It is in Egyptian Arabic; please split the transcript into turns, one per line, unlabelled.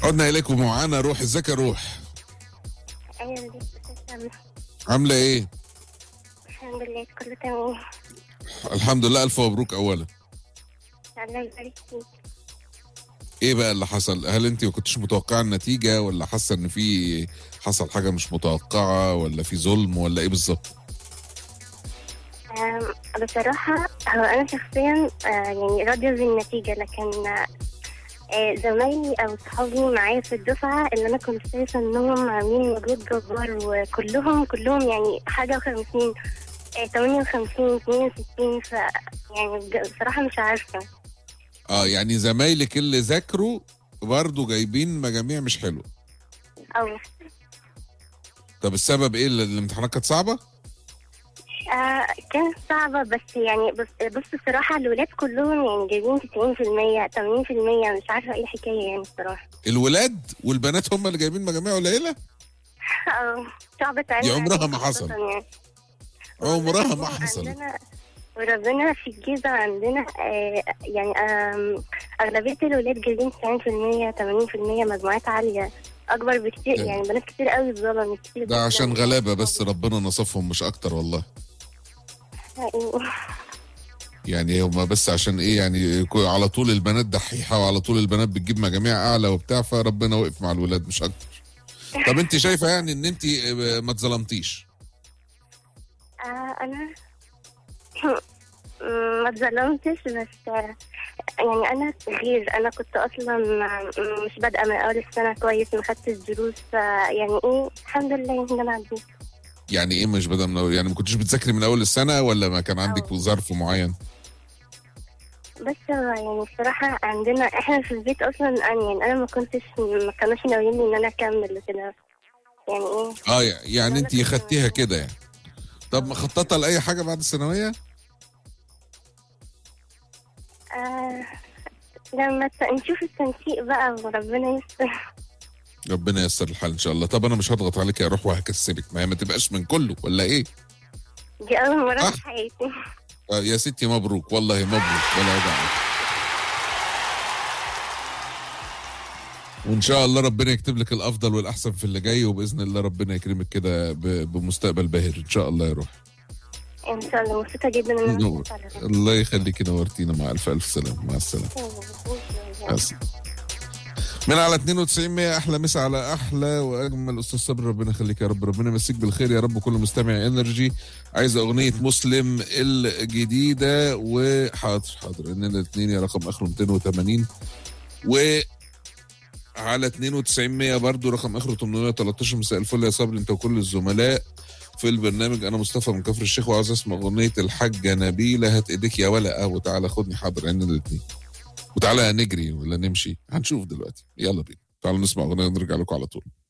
عدنا اليكم ومعانا روح ازيك يا روح
ايوه دي تمام
عامله ايه
الحمد لله كله تمام
الحمد لله الف مبروك اولا
الله يبارك فيك
ايه بقى اللي حصل هل انت ما كنتش متوقعه النتيجه ولا حاسه ان في حصل حاجه مش متوقعه ولا في ظلم ولا ايه بالظبط
آم، بصراحة هو أنا شخصيا آه، يعني راضية بالنتيجة لكن آه، آه، زمايلي أو صحابي معايا في الدفعة اللي أنا كنت شايفة إنهم عاملين مجهود جبار وكلهم كلهم يعني حاجة وخمسين تمانية وخمسين اتنين وستين ف يعني بج- بصراحة مش عارفة
اه يعني زمايلك اللي ذاكروا برضه جايبين مجاميع مش حلوه
أو
طب السبب ايه ال- الامتحانات كانت صعبه
آه كانت صعبة بس يعني بس بص الصراحة الولاد كلهم يعني جايبين 90% 80% مش عارفة ايه الحكاية يعني الصراحة
الولاد والبنات هم اللي جايبين مجاميع قليله
اه صعبة تعمل
دي عمرها
عليهم
ما حصل.
خصوصاً يعني.
عمرها ما
عندنا-
حصل
وربنا في الجيزة عندنا آه يعني آم، أغلبية الولاد جايبين 90% 80% مجموعات عالية أكبر بكتير
ده-
يعني بنات كتير قوي اتظلمت كتير
ده
جداً.
عشان غلابه بس ربنا نصفهم مش اكتر والله
حقيقي.
يعني هما بس عشان ايه يعني كو- على طول البنات دحيحه وعلى طول البنات بتجيب مجاميع اعلى وبتاع فربنا وقف مع الولاد مش اكتر طب انت شايفه يعني ان انت آه، ما اتظلمتيش
آه أنا ما اتظلمتش بس آه، يعني أنا غير أنا كنت أصلا آه، مش بادئة من أول السنة كويس ما خدتش دروس آه، يعني إيه الحمد لله إن أنا عديت
يعني ايه مش بدأ من أول يعني ما كنتش بتذاكري من اول السنه ولا ما كان عندك
أو.
ظرف معين
بس هو يعني الصراحة عندنا إحنا في البيت أصلا يعني أنا ما كنتش ما كانوش ناويين إن أنا أكمل وكده يعني إيه
اه يعني
لا،
انت
لا،
خدتيها كده يعني طب مخططه لاي حاجه بعد الثانويه
آه لما ت- نشوف التنسيق بقى وربنا يستر
ربنا ييسر الحال ان شاء الله طب انا مش هضغط عليك يا روح وهكسبك ما هي ما تبقاش من كله ولا ايه
دي أول مرة
آه.
في حياتي
آه يا ستي مبروك والله مبروك ولا وجع وان شاء الله ربنا يكتب لك الافضل والاحسن في اللي جاي وباذن الله ربنا يكرمك كده ب- بمستقبل باهر ان شاء الله يا روح
إن شاء الله مبسوطة جدا إن أنا
نور.
كنت على فكرة.
الله يخليكي نورتينا مع الف الف سلامه مع السلامه بس. من على 92 100 احلى مسا على احلى واجمل استاذ صبري ربنا يخليك يا رب ربنا يمسيك بالخير يا رب كل مستمع انرجي عايز اغنيه مسلم الجديده وحاضر حاضر اننا الاثنين يا رقم اخره 280 و على 92 100 برضه رقم اخره 813 مساء الفل يا صبري انت وكل الزملاء في البرنامج انا مصطفى من كفر الشيخ وعاوز اسمع اغنيه الحاجه نبيله هات ايديك يا ولا وتعالى خدني حاضر عندنا الاثنين وتعالى نجري ولا نمشي هنشوف دلوقتي يلا بينا تعالوا نسمع اغنيه ونرجع لكم على طول